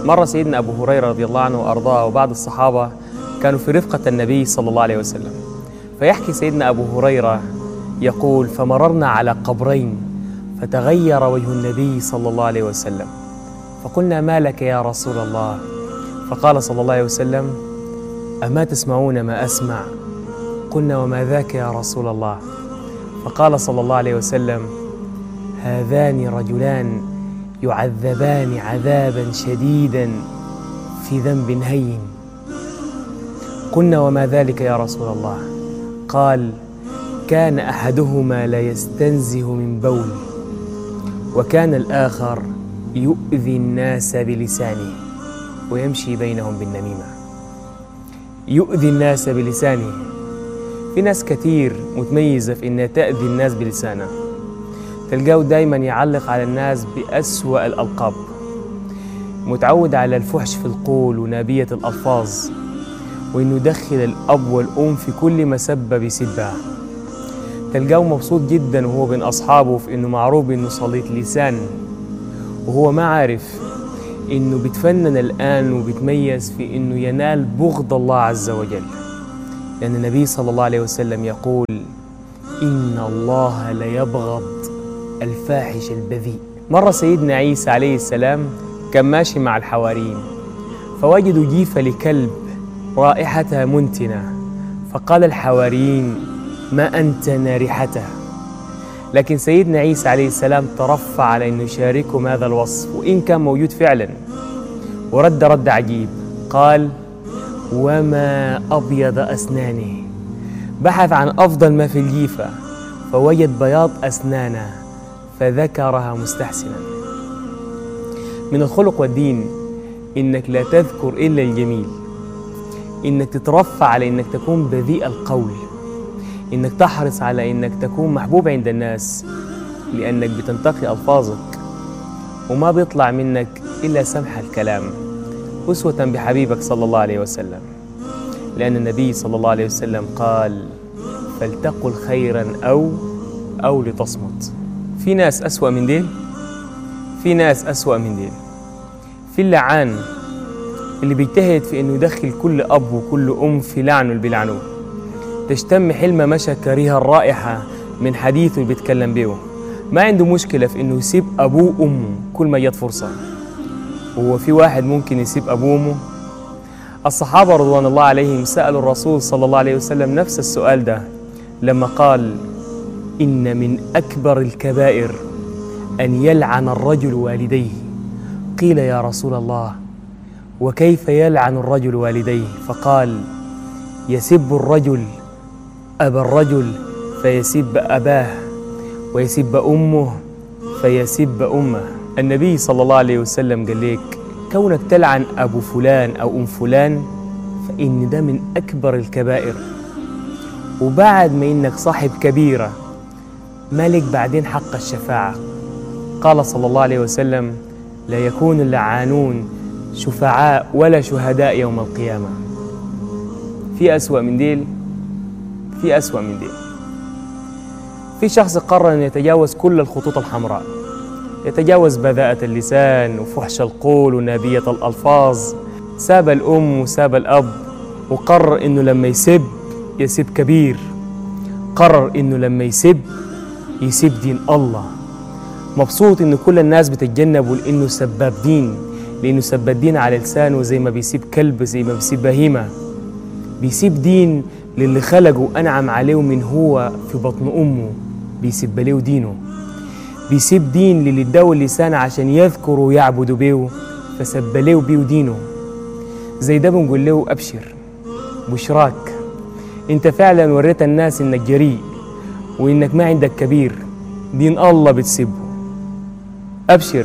مرة سيدنا أبو هريرة رضي الله عنه وأرضاه وبعض الصحابة كانوا في رفقة النبي صلى الله عليه وسلم فيحكي سيدنا أبو هريرة يقول فمررنا على قبرين فتغير وجه النبي صلى الله عليه وسلم فقلنا ما لك يا رسول الله فقال صلى الله عليه وسلم أما تسمعون ما أسمع قلنا وما ذاك يا رسول الله فقال صلى الله عليه وسلم هذان رجلان يعذبان عذابا شديدا في ذنب هين قلنا وما ذلك يا رسول الله قال كان احدهما لا يستنزه من بول وكان الاخر يؤذي الناس بلسانه ويمشي بينهم بالنميمه يؤذي الناس بلسانه في ناس كتير متميزه في انها تاذي الناس بلسانها تلقاه دايما يعلق على الناس بأسوأ الألقاب متعود على الفحش في القول ونابية الألفاظ وإنه يدخل الأب والأم في كل مسبة بيسبها تلقاه مبسوط جدا وهو بين أصحابه في إنه معروف إنه صليت لسان وهو ما عارف إنه بيتفنن الآن وبيتميز في إنه ينال بغض الله عز وجل لأن النبي صلى الله عليه وسلم يقول إن الله ليبغض الفاحش البذيء مرة سيدنا عيسى عليه السلام كان ماشي مع الحواريين فوجدوا جيفة لكلب رائحتها منتنة فقال الحواريين ما أنتن ريحته لكن سيدنا عيسى عليه السلام ترفع على أنه يشاركهم هذا الوصف وإن كان موجود فعلا ورد رد عجيب قال وما أبيض أسنانه بحث عن أفضل ما في الجيفة فوجد بياض أسنانه فذكرها مستحسنا من الخلق والدين انك لا تذكر الا الجميل انك تترفع على انك تكون بذيء القول انك تحرص على انك تكون محبوب عند الناس لانك بتنتقي الفاظك وما بيطلع منك الا سمح الكلام اسوه بحبيبك صلى الله عليه وسلم لان النبي صلى الله عليه وسلم قال فلتقل خيرا او او لتصمت في ناس أسوأ من ديل في ناس أسوأ من ديل في اللعان اللي بيجتهد في انه يدخل كل اب وكل ام في لعنه اللي بيلعنوه تشتم حلمة مشى كريهة الرائحة من حديثه اللي بيتكلم بيه ما عنده مشكلة في انه يسيب ابوه وامه كل ما جت فرصة وهو في واحد ممكن يسيب ابوه وامه الصحابة رضوان الله عليهم سألوا الرسول صلى الله عليه وسلم نفس السؤال ده لما قال إن من أكبر الكبائر أن يلعن الرجل والديه قيل يا رسول الله وكيف يلعن الرجل والديه فقال يسب الرجل أبا الرجل فيسب أباه ويسب أمه فيسب أمه النبي صلى الله عليه وسلم قال لك كونك تلعن أبو فلان أو أم فلان فإن ده من أكبر الكبائر وبعد ما إنك صاحب كبيرة مالك بعدين حق الشفاعة قال صلى الله عليه وسلم لا يكون اللعانون شفعاء ولا شهداء يوم القيامة في أسوأ من ديل في أسوأ من ديل في شخص قرر أن يتجاوز كل الخطوط الحمراء يتجاوز بذاءة اللسان وفحش القول ونابية الألفاظ ساب الأم وساب الأب وقرر أنه لما يسب يسب كبير قرر أنه لما يسب يسيب دين الله مبسوط ان كل الناس بتتجنبه لانه سباب دين لانه سباب دين على لسانه زي ما بيسيب كلب زي ما بيسيب بهيمه بيسيب دين للي خلقه وانعم عليه من هو في بطن امه بيسيب له دينه بيسيب دين للي اداه اللسان عشان يذكر ويعبد بيه فسب له بيه دينه زي ده بنقول له ابشر بشراك انت فعلا وريت الناس انك جريء وإنك ما عندك كبير دين الله بتسبه أبشر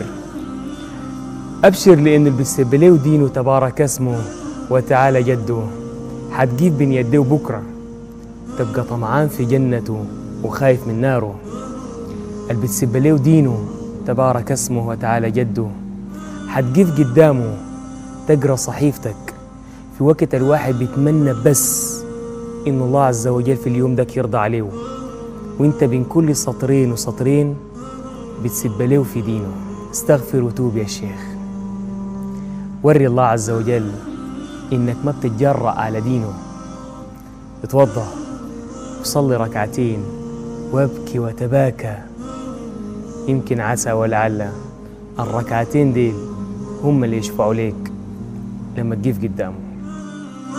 أبشر لأن اللي بتسب له دينه تبارك اسمه وتعالى جده حتجيب بين يديه بكرة تبقى طمعان في جنته وخايف من ناره اللي بتسب له دينه تبارك اسمه وتعالى جده حتجيب قدامه تقرا صحيفتك في وقت الواحد بيتمنى بس إن الله عز وجل في اليوم ده يرضى عليه وانت بين كل سطرين وسطرين بتسب له في دينه استغفر وتوب يا شيخ وري الله عز وجل إنك ما بتتجرأ على دينه اتوضأ وصلي ركعتين وابكي وتباكى يمكن عسى ولعل الركعتين ديل هم اللي يشفعوا ليك لما تقف قدامه